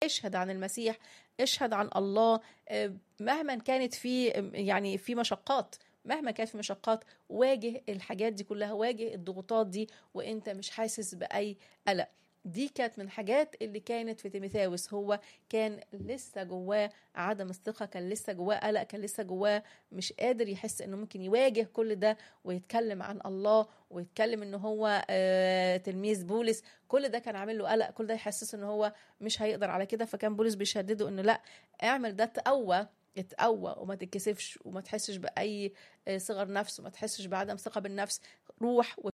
اشهد عن المسيح اشهد عن الله آه، مهما كانت في يعني في مشقات مهما كانت في مشقات واجه الحاجات دي كلها واجه الضغوطات دي وانت مش حاسس باي قلق دي كانت من الحاجات اللي كانت في تيميثاوس هو كان لسه جواه عدم الثقة كان لسه جواه قلق كان لسه جواه مش قادر يحس انه ممكن يواجه كل ده ويتكلم عن الله ويتكلم ان هو آه تلميذ بولس كل ده كان عامل له قلق كل ده يحسس ان هو مش هيقدر على كده فكان بولس بيشدده انه لا اعمل ده تقوى اتقوى وما تتكسفش وما تحسش باي صغر نفس وما تحسش بعدم ثقه بالنفس روح